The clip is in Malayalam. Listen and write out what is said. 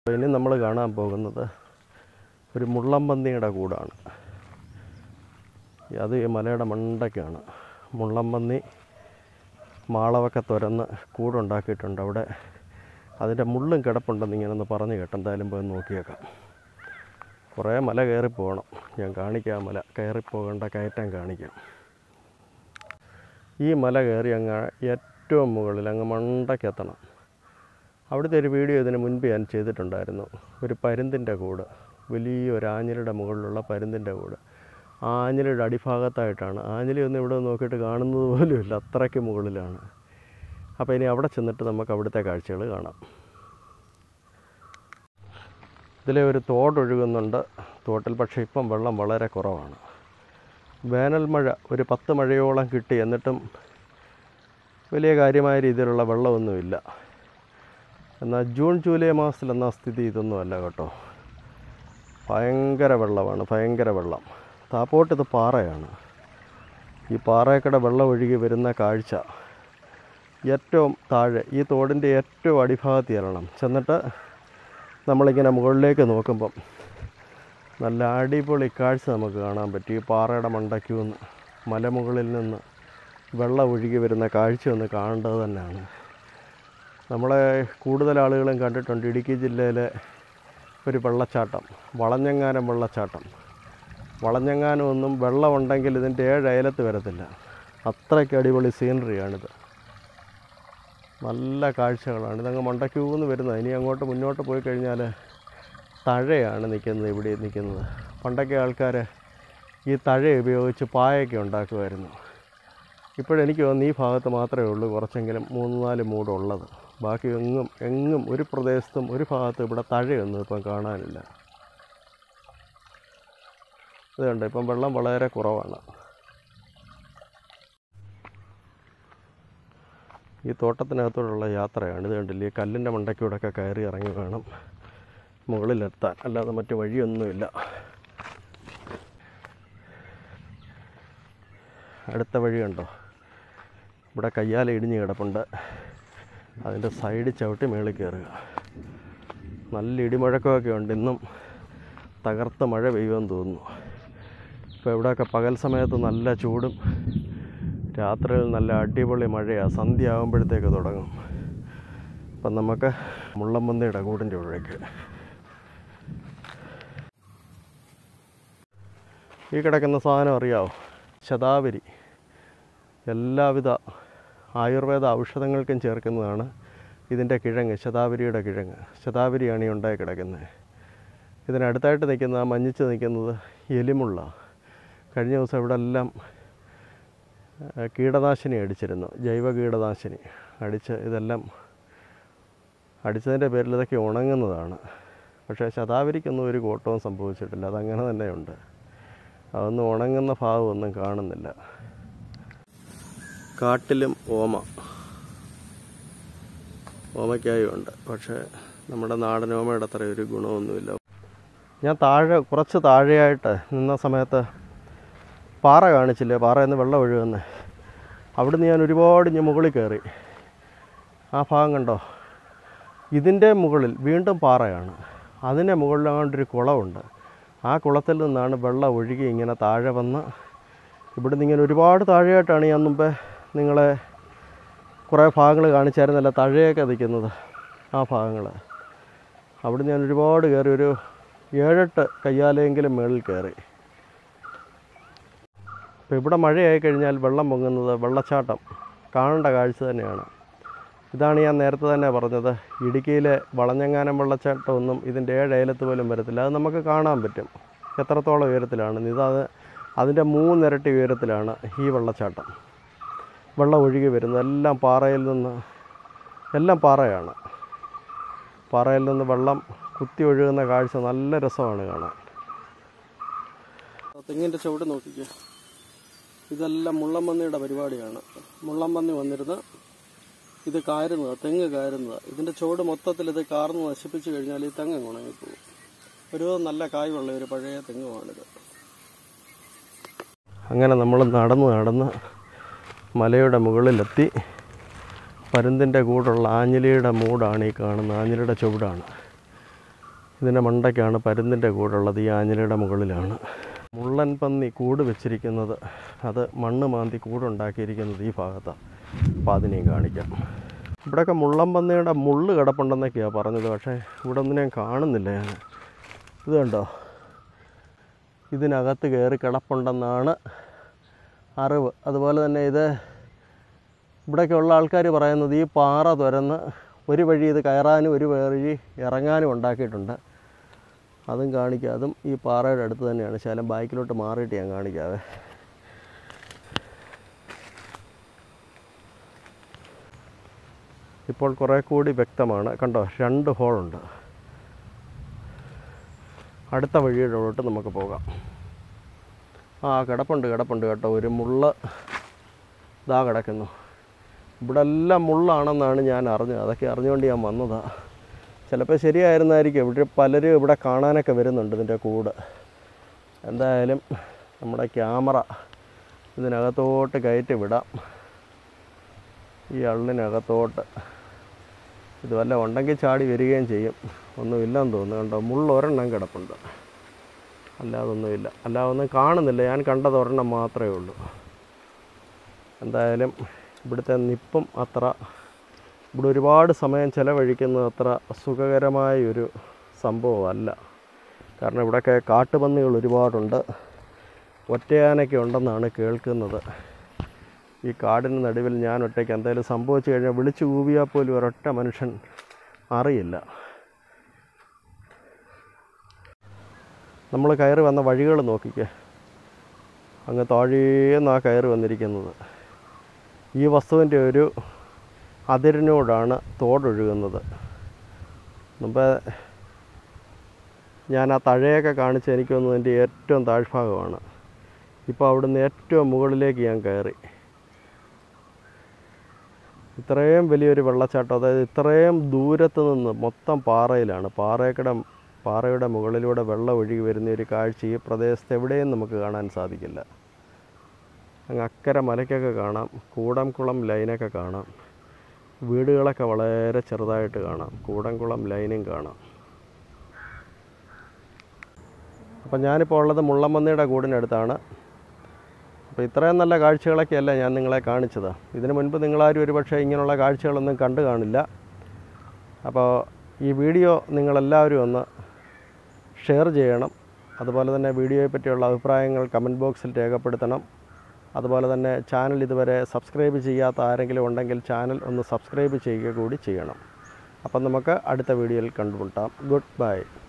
ഇനി നമ്മൾ കാണാൻ പോകുന്നത് ഒരു മുള്ളംപന്നിയുടെ കൂടാണ് അത് ഈ മലയുടെ മണ്ടയ്ക്കാണ് മുള്ളംപന്നി മാളമൊക്കെ തുരന്ന് കൂടുണ്ടാക്കിയിട്ടുണ്ട് അവിടെ അതിൻ്റെ മുള്ളും കിടപ്പുണ്ടെന്ന് ഇങ്ങനെ ഒന്ന് പറഞ്ഞു കേട്ടോ എന്തായാലും പോയി നോക്കിയേക്കാം കുറേ മല കയറി പോകണം ഞാൻ കാണിക്കാം മല കയറി പോകേണ്ട കയറ്റം കാണിക്കാം ഈ മല കയറി അങ്ങ് ഏറ്റവും മുകളിൽ അങ്ങ് മണ്ടയ്ക്കെത്തണം അവിടുത്തെ ഒരു വീഡിയോ ഇതിന് മുൻപ് ഞാൻ ചെയ്തിട്ടുണ്ടായിരുന്നു ഒരു പരുന്തിൻ്റെ കൂട് വലിയൊരു ആഞ്ഞിലിയുടെ മുകളിലുള്ള പരുന്തിൻ്റെ കൂട് ആ ആഞ്ഞിലിയുടെ അടിഭാഗത്തായിട്ടാണ് ആഞ്ഞിലി ഒന്നും ഇവിടെ നോക്കിയിട്ട് കാണുന്നത് പോലുമില്ല അത്രയ്ക്ക് മുകളിലാണ് അപ്പോൾ ഇനി അവിടെ ചെന്നിട്ട് നമുക്ക് അവിടുത്തെ കാഴ്ചകൾ കാണാം ഇതിലെ ഒരു തോടൊഴുകുന്നുണ്ട് തോട്ടിൽ പക്ഷേ ഇപ്പം വെള്ളം വളരെ കുറവാണ് വേനൽ മഴ ഒരു പത്ത് മഴയോളം കിട്ടി എന്നിട്ടും വലിയ കാര്യമായ രീതിയിലുള്ള വെള്ളമൊന്നുമില്ല എന്നാൽ ജൂൺ ജൂലൈ മാസത്തിൽ എന്നാ സ്ഥിതി ഇതൊന്നും അല്ല കേട്ടോ ഭയങ്കര വെള്ളമാണ് ഭയങ്കര വെള്ളം താപ്പോട്ട് ഇത് പാറയാണ് ഈ പാറയക്കടെ വെള്ളം ഒഴുകി വരുന്ന കാഴ്ച ഏറ്റവും താഴെ ഈ തോടിൻ്റെ ഏറ്റവും അടിഭാഗത്ത് ചെല്ലണം ചെന്നിട്ട് നമ്മളിങ്ങനെ മുകളിലേക്ക് നോക്കുമ്പം നല്ല അടിപൊളി കാഴ്ച നമുക്ക് കാണാൻ പറ്റും ഈ പാറയുടെ മണ്ടയ്ക്ക് നിന്ന് മലമുകളിൽ നിന്ന് വെള്ളം ഒഴുകി വരുന്ന കാഴ്ച ഒന്ന് കാണേണ്ടത് തന്നെയാണ് നമ്മളെ കൂടുതൽ ആളുകളും കണ്ടിട്ടുണ്ട് ഇടുക്കി ജില്ലയിലെ ഒരു വെള്ളച്ചാട്ടം വളഞ്ഞെങ്ങാനം വെള്ളച്ചാട്ടം വളഞ്ഞെങ്ങാനം ഒന്നും വെള്ളമുണ്ടെങ്കിൽ ഇതിൻ്റെ ഏഴ് അയലത്ത് വരത്തില്ല അത്രയ്ക്ക് അടിപൊളി സീനറിയാണിത് നല്ല കാഴ്ചകളാണ് ഇതങ്ങ് മണ്ടയ്ക്കൂന്ന് വരുന്നത് ഇനി അങ്ങോട്ട് മുന്നോട്ട് പോയി കഴിഞ്ഞാൽ തഴയാണ് നിൽക്കുന്നത് ഇവിടെ നിൽക്കുന്നത് പണ്ടൊക്കെ ആൾക്കാർ ഈ തഴ ഉപയോഗിച്ച് പായൊക്കെ ഉണ്ടാക്കുമായിരുന്നു ഇപ്പോഴെനിക്ക് തോന്നുന്നു ഈ ഭാഗത്ത് മാത്രമേ ഉള്ളൂ കുറച്ചെങ്കിലും മൂന്ന് നാല് മൂടുള്ളത് ബാക്കി എങ്ങും എങ്ങും ഒരു പ്രദേശത്തും ഒരു ഭാഗത്തും ഇവിടെ തഴയൊന്നും ഇപ്പം കാണാനില്ല ഇത് കണ്ടോ ഇപ്പം വെള്ളം വളരെ കുറവാണ് ഈ തോട്ടത്തിനകത്തോടുള്ള യാത്രയാണ് ഇത് കണ്ടില്ലേ ഈ കല്ലിൻ്റെ മണ്ടയ്ക്കൂടെയൊക്കെ കയറി ഇറങ്ങി വേണം മുകളിലെത്താൻ അല്ലാതെ മറ്റു വഴിയൊന്നുമില്ല അടുത്ത വഴി കണ്ടോ ഇവിടെ കയ്യാല ഇടിഞ്ഞ് കിടപ്പുണ്ട് അതിൻ്റെ സൈഡിൽ ചവിട്ടി മേളിൽ കയറുക നല്ല ഇടിമുഴക്കമൊക്കെ ഉണ്ട് ഇന്നും തകർത്ത മഴ പെയ്യുമെന്ന് തോന്നുന്നു ഇപ്പോൾ ഇവിടെയൊക്കെ പകൽ സമയത്ത് നല്ല ചൂടും രാത്രിയിൽ നല്ല അടിപൊളി മഴയാണ് സന്ധ്യ ആകുമ്പോഴത്തേക്ക് തുടങ്ങും അപ്പം നമുക്ക് മുള്ളമ്പന്നിയുടെ കൂടിൻ്റെ ഉഴയ്ക്ക് ഈ കിടക്കുന്ന സാധനം അറിയാവോ ശതാവരി എല്ലാവിധ ആയുർവേദ ഔഷധങ്ങൾക്കും ചേർക്കുന്നതാണ് ഇതിൻ്റെ കിഴങ്ങ് ശതാവരിയുടെ കിഴങ്ങ് ശതാവരിയാണ് ഈ ഉണ്ടായി കിടക്കുന്നത് ഇതിനടുത്തായിട്ട് നിൽക്കുന്ന ആ മഞ്ഞിച്ച് നിൽക്കുന്നത് എലിമുള്ള കഴിഞ്ഞ ദിവസം ഇവിടെ എല്ലാം ആ, കീടനാശിനി അടിച്ചിരുന്നു ജൈവ കീടനാശിനി അടിച്ച് ഇതെല്ലാം അടിച്ചതിൻ്റെ പേരിൽ ഇതൊക്കെ ഉണങ്ങുന്നതാണ് പക്ഷേ ശതാവരിക്കൊന്നും ഒരു കോട്ടവും സംഭവിച്ചിട്ടില്ല അതങ്ങനെ തന്നെയുണ്ട് അതൊന്നും ഉണങ്ങുന്ന ഭാഗമൊന്നും കാണുന്നില്ല കാട്ടിലും ഓമ ഓമയ്ക്കായും ഉണ്ട് പക്ഷേ നമ്മുടെ നാടൻ ഓമയുടെ അത്ര ഒരു ഗുണമൊന്നുമില്ല ഞാൻ താഴെ കുറച്ച് താഴെയായിട്ട് നിന്ന സമയത്ത് പാറ കാണിച്ചില്ലേ പാറയിൽ നിന്ന് വെള്ളം ഒഴുകുന്നത് അവിടുന്ന് ഞാൻ ഒരുപാട് ഞാൻ മുകളിൽ കയറി ആ ഭാഗം കണ്ടോ ഇതിൻ്റെ മുകളിൽ വീണ്ടും പാറയാണ് അതിൻ്റെ മുകളിലാണ്ടൊരു കുളമുണ്ട് ആ കുളത്തിൽ നിന്നാണ് വെള്ളം ഒഴുകി ഇങ്ങനെ താഴെ വന്ന് ഇവിടുന്ന് ഇങ്ങനെ ഒരുപാട് താഴെയായിട്ടാണ് ഞാൻ മുമ്പേ നിങ്ങളെ കുറേ ഭാഗങ്ങൾ കാണിച്ചായിരുന്നല്ല തഴയൊക്കെ നിൽക്കുന്നത് ആ ഭാഗങ്ങൾ അവിടുന്ന് ഞാൻ ഒരുപാട് കയറി ഒരു ഏഴെട്ട് കയ്യാലെങ്കിലും മുകളിൽ കയറി ഇപ്പോൾ ഇവിടെ മഴയായി കഴിഞ്ഞാൽ വെള്ളം പൊങ്ങുന്നത് വെള്ളച്ചാട്ടം കാണേണ്ട കാഴ്ച തന്നെയാണ് ഇതാണ് ഞാൻ നേരത്തെ തന്നെ പറഞ്ഞത് ഇടുക്കിയിലെ വളഞ്ഞങ്ങാനം വെള്ളച്ചാട്ടമൊന്നും ഇതിൻ്റെ ഏഴ് അയലത്ത് പോലും വരത്തില്ല അത് നമുക്ക് കാണാൻ പറ്റും എത്രത്തോളം ഉയരത്തിലാണ് ഇതത് അതിൻ്റെ മൂന്നിരട്ടി ഉയരത്തിലാണ് ഈ വെള്ളച്ചാട്ടം വെള്ളം ഒഴുകി വരുന്നത് എല്ലാം പാറയിൽ നിന്ന് എല്ലാം പാറയാണ് പാറയിൽ നിന്ന് വെള്ളം കുത്തി ഒഴുകുന്ന കാഴ്ച നല്ല രസമാണ് കാണാൻ തെങ്ങിൻ്റെ ചുവട് നോക്കിക്കേ ഇതെല്ലാം മുള്ളമ്പന്നിയുടെ പരിപാടിയാണ് മുള്ളമ്പന്നി വന്നിരുന്ന് ഇത് കാരുന്നത് തെങ്ങ് കാരുന്നത് ഇതിൻ്റെ ചുവട് മൊത്തത്തിൽ ഇത് കാർന്ന് നശിപ്പിച്ചു കഴിഞ്ഞാൽ ഈ തെങ്ങ് അങ്ങ് ഉണങ്ങിപ്പോകും ഒരു നല്ല കായ്വുള്ള ഒരു പഴയ തെങ്ങുമാണിത് അങ്ങനെ നമ്മൾ നടന്ന് നടന്ന് മലയുടെ മുകളിലെത്തി പരുന്തിൻ്റെ കൂടുള്ള ആഞ്ഞിലിയുടെ മൂടാണ് ഈ കാണുന്നത് ആഞ്ഞിലിയുടെ ചുവടാണ് ഇതിൻ്റെ മണ്ടയ്ക്കാണ് പരുന്തിൻ്റെ കൂടുള്ളത് ഈ ആഞ്ഞിലിയുടെ മുകളിലാണ് മുള്ളൻ പന്നി കൂട് വെച്ചിരിക്കുന്നത് അത് മണ്ണ് മാന്തി കൂടുണ്ടാക്കിയിരിക്കുന്നത് ഈ ഭാഗത്താണ് അപ്പോൾ അതിനെയും കാണിക്കാം ഇവിടെയൊക്കെ മുള്ളൻ പന്നിയുടെ മുള്ള് കിടപ്പുണ്ടെന്നൊക്കെയാണ് പറഞ്ഞത് പക്ഷേ ഇവിടെ ഒന്നും ഞാൻ കാണുന്നില്ല ഞാൻ ഇത് കണ്ടോ ഇതിനകത്ത് കയറി കിടപ്പുണ്ടെന്നാണ് അറിവ് അതുപോലെ തന്നെ ഇത് ഇവിടെയൊക്കെ ഉള്ള ആൾക്കാർ പറയുന്നത് ഈ പാറ തുരന്ന് ഒരു വഴി ഇത് കയറാനും ഒരു വഴി ഇറങ്ങാനും ഉണ്ടാക്കിയിട്ടുണ്ട് അതും കാണിക്കാം അതും ഈ പാറയുടെ അടുത്ത് തന്നെയാണ് ശകലം ബൈക്കിലോട്ട് മാറിയിട്ട് ഞാൻ കാണിക്കാവേ ഇപ്പോൾ കുറേ കൂടി വ്യക്തമാണ് കണ്ടോ രണ്ട് ഹോളുണ്ട് അടുത്ത വഴിയിലോട്ട് നമുക്ക് പോകാം ആ കിടപ്പുണ്ട് കിടപ്പുണ്ട് കേട്ടോ ഒരു മുള്ള ഇതാ കിടക്കുന്നു ഇവിടെ എല്ലാം മുള്ളാണെന്നാണ് ഞാൻ അറിഞ്ഞത് അതൊക്കെ അറിഞ്ഞുകൊണ്ട് ഞാൻ വന്നതാണ് ചിലപ്പോൾ ശരിയായിരുന്നായിരിക്കും ഇവിടെ പലരും ഇവിടെ കാണാനൊക്കെ വരുന്നുണ്ട് ഇതിൻ്റെ കൂട് എന്തായാലും നമ്മുടെ ക്യാമറ ഇതിനകത്തോട്ട് കയറ്റി വിടാം ഈ അള്ളിനകത്തോട്ട് ഇത് വല്ല ഉണ്ടെങ്കിൽ ചാടി വരികയും ചെയ്യും ഒന്നുമില്ലെന്ന് തോന്നുന്നു കണ്ടോ മുള്ള ഒരെണ്ണം കിടപ്പുണ്ട് അല്ലാതൊന്നുമില്ല അല്ലാതെ ഒന്നും കാണുന്നില്ല ഞാൻ കണ്ടത് ഒരെണ്ണം മാത്രമേ ഉള്ളൂ എന്തായാലും ഇവിടുത്തെ നിപ്പും അത്ര ഇവിടെ ഒരുപാട് സമയം ചിലവഴിക്കുന്നത് അത്ര സുഖകരമായ ഒരു സംഭവമല്ല കാരണം ഇവിടെയൊക്കെ കാട്ടുപന്നികൾ ഒരുപാടുണ്ട് ഒറ്റയാനൊക്കെ ഉണ്ടെന്നാണ് കേൾക്കുന്നത് ഈ കാടിന് നടുവിൽ ഞാൻ ഒറ്റയ്ക്ക് എന്തെങ്കിലും സംഭവിച്ചു കഴിഞ്ഞാൽ വിളിച്ചു കൂവിയാൽ പോലും ഒരൊറ്റ മനുഷ്യൻ അറിയില്ല നമ്മൾ കയറി വന്ന വഴികൾ നോക്കിക്കേ അങ്ങ് താഴേന്നാ കയറി വന്നിരിക്കുന്നത് ഈ വസ്തുവിൻ്റെ ഒരു അതിരിനോടാണ് തോടൊഴുകുന്നത് മുമ്പ് ഞാൻ ആ തഴയൊക്കെ കാണിച്ച് എനിക്ക് തോന്നുന്നു എൻ്റെ ഏറ്റവും താഴ്ഭാഗമാണ് ഇപ്പോൾ അവിടുന്ന് ഏറ്റവും മുകളിലേക്ക് ഞാൻ കയറി ഇത്രയും വലിയൊരു വെള്ളച്ചാട്ടം അതായത് ഇത്രയും ദൂരത്ത് നിന്ന് മൊത്തം പാറയിലാണ് പാറയുടെ പാറയുടെ മുകളിലൂടെ വെള്ളം ഒഴുകി വരുന്ന ഒരു കാഴ്ച ഈ പ്രദേശത്ത് എവിടെയും നമുക്ക് കാണാൻ സാധിക്കില്ല അങ്ങ് അക്കരെ മലയ്ക്കൊക്കെ കാണാം കൂടംകുളം ലൈനൊക്കെ കാണാം വീടുകളൊക്കെ വളരെ ചെറുതായിട്ട് കാണാം കൂടംകുളം ലൈനും കാണാം അപ്പം ഞാനിപ്പോൾ ഉള്ളത് മുള്ളമ്മന്നിയുടെ കൂടിനടുത്താണ് അപ്പോൾ ഇത്രയും നല്ല കാഴ്ചകളൊക്കെയല്ല ഞാൻ നിങ്ങളെ കാണിച്ചത് ഇതിനു മുൻപ് നിങ്ങളാരും ഒരുപക്ഷെ ഇങ്ങനെയുള്ള കാഴ്ചകളൊന്നും കണ്ടു കാണില്ല അപ്പോൾ ഈ വീഡിയോ നിങ്ങളെല്ലാവരും ഒന്ന് ഷെയർ ചെയ്യണം അതുപോലെ തന്നെ വീഡിയോയെ പറ്റിയുള്ള അഭിപ്രായങ്ങൾ കമൻറ്റ് ബോക്സിൽ രേഖപ്പെടുത്തണം അതുപോലെ തന്നെ ചാനൽ ഇതുവരെ സബ്സ്ക്രൈബ് ചെയ്യാത്ത ആരെങ്കിലും ഉണ്ടെങ്കിൽ ചാനൽ ഒന്ന് സബ്സ്ക്രൈബ് ചെയ്യുക കൂടി ചെയ്യണം അപ്പം നമുക്ക് അടുത്ത വീഡിയോയിൽ കണ്ടുമുട്ടാം ഗുഡ് ബൈ